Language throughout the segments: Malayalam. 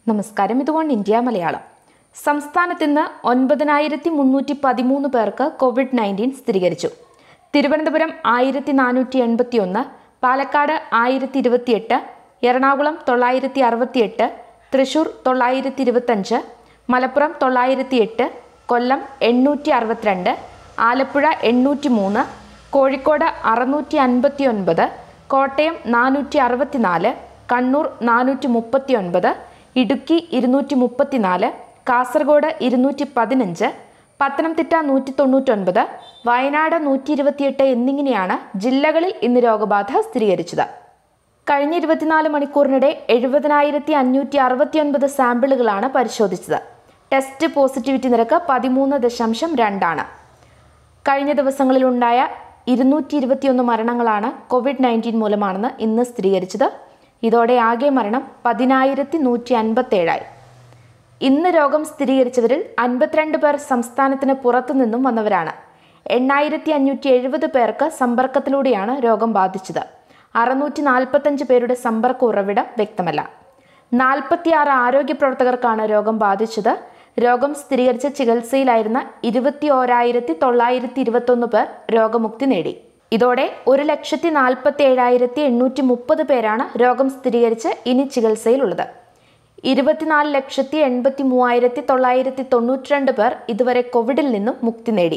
നമസ്കാരം ഇത് വൺ ഇന്ത്യ മലയാളം സംസ്ഥാനത്ത് ഇന്ന് ഒൻപതിനായിരത്തി മുന്നൂറ്റി പതിമൂന്ന് പേർക്ക് കോവിഡ് നയൻറ്റീൻ സ്ഥിരീകരിച്ചു തിരുവനന്തപുരം ആയിരത്തി നാനൂറ്റി എൺപത്തി ഒന്ന് പാലക്കാട് ആയിരത്തി ഇരുപത്തിയെട്ട് എറണാകുളം തൊള്ളായിരത്തി അറുപത്തിയെട്ട് തൃശൂർ തൊള്ളായിരത്തി ഇരുപത്തഞ്ച് മലപ്പുറം തൊള്ളായിരത്തി എട്ട് കൊല്ലം എണ്ണൂറ്റി അറുപത്തിരണ്ട് ആലപ്പുഴ എണ്ണൂറ്റി മൂന്ന് കോഴിക്കോട് അറുന്നൂറ്റി അൻപത്തി ഒൻപത് കോട്ടയം നാനൂറ്റി അറുപത്തിനാല് കണ്ണൂർ നാനൂറ്റി മുപ്പത്തി ഒൻപത് ഇടുക്കി ഇരുന്നൂറ്റി മുപ്പത്തിനാല് കാസർഗോഡ് ഇരുന്നൂറ്റി പതിനഞ്ച് പത്തനംതിട്ട നൂറ്റി തൊണ്ണൂറ്റൊൻപത് വയനാട് നൂറ്റി ഇരുപത്തിയെട്ട് എന്നിങ്ങനെയാണ് ജില്ലകളിൽ ഇന്ന് രോഗബാധ സ്ഥിരീകരിച്ചത് കഴിഞ്ഞ ഇരുപത്തിനാല് മണിക്കൂറിനിടെ എഴുപതിനായിരത്തി അഞ്ഞൂറ്റി അറുപത്തിയൊൻപത് സാമ്പിളുകളാണ് പരിശോധിച്ചത് ടെസ്റ്റ് പോസിറ്റിവിറ്റി നിരക്ക് പതിമൂന്ന് ദശാംശം രണ്ടാണ് കഴിഞ്ഞ ദിവസങ്ങളിലുണ്ടായ ഇരുന്നൂറ്റി ഇരുപത്തിയൊന്ന് മരണങ്ങളാണ് കോവിഡ് നയൻറ്റീൻ മൂലമാണെന്ന് ഇന്ന് സ്ഥിരീകരിച്ചത് ഇതോടെ ആകെ മരണം പതിനായിരത്തി നൂറ്റി അൻപത്തേഴായി ഇന്ന് രോഗം സ്ഥിരീകരിച്ചവരിൽ അൻപത്തിരണ്ട് പേർ സംസ്ഥാനത്തിന് പുറത്തു നിന്നും വന്നവരാണ് എണ്ണായിരത്തി അഞ്ഞൂറ്റി എഴുപത് പേർക്ക് സമ്പർക്കത്തിലൂടെയാണ് രോഗം ബാധിച്ചത് അറുന്നൂറ്റി നാൽപ്പത്തഞ്ച് പേരുടെ സമ്പർക്ക ഉറവിടം വ്യക്തമല്ല നാൽപ്പത്തിയാറ് ആരോഗ്യ പ്രവർത്തകർക്കാണ് രോഗം ബാധിച്ചത് രോഗം സ്ഥിരീകരിച്ച ചികിത്സയിലായിരുന്ന ഇരുപത്തി ഓരായിരത്തി തൊള്ളായിരത്തി ഇരുപത്തൊന്ന് പേർ രോഗമുക്തി നേടി ഇതോടെ ഒരു ലക്ഷത്തി നാൽപ്പത്തി ഏഴായിരത്തി എണ്ണൂറ്റി മുപ്പത് പേരാണ് രോഗം സ്ഥിരീകരിച്ച് ഇനി ചികിത്സയിലുള്ളത് ഇരുപത്തിനാല് ലക്ഷത്തി എൺപത്തി മൂവായിരത്തി തൊള്ളായിരത്തി തൊണ്ണൂറ്റിരണ്ട് പേർ ഇതുവരെ കോവിഡിൽ നിന്നും മുക്തി നേടി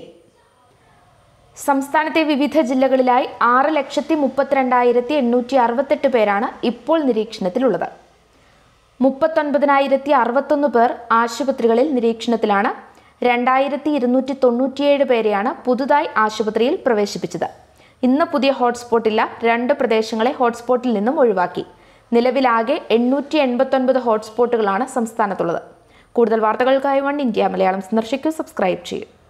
സംസ്ഥാനത്തെ വിവിധ ജില്ലകളിലായി ആറ് ലക്ഷത്തി മുപ്പത്തിരണ്ടായിരത്തി എണ്ണൂറ്റി അറുപത്തെട്ട് പേരാണ് ഇപ്പോൾ നിരീക്ഷണത്തിലുള്ളത് മുപ്പത്തൊൻപതിനായിരത്തി അറുപത്തൊന്ന് പേർ ആശുപത്രികളിൽ നിരീക്ഷണത്തിലാണ് രണ്ടായിരത്തി ഇരുന്നൂറ്റി തൊണ്ണൂറ്റിയേഴ് പേരെയാണ് പുതുതായി ആശുപത്രിയിൽ പ്രവേശിപ്പിച്ചത് ഇന്ന് പുതിയ ഹോട്ട്സ്പോട്ടില്ല രണ്ട് പ്രദേശങ്ങളെ ഹോട്ട്സ്പോട്ടിൽ നിന്നും ഒഴിവാക്കി നിലവിലാകെ എണ്ണൂറ്റി എൺപത്തൊൻപത് ഹോട്ട്സ്പോട്ടുകളാണ് സംസ്ഥാനത്തുള്ളത് കൂടുതൽ വാർത്തകൾക്കായി വൺ ഇന്ത്യ മലയാളം സന്ദർശിക്കൂ സബ്സ്ക്രൈബ് ചെയ്യൂ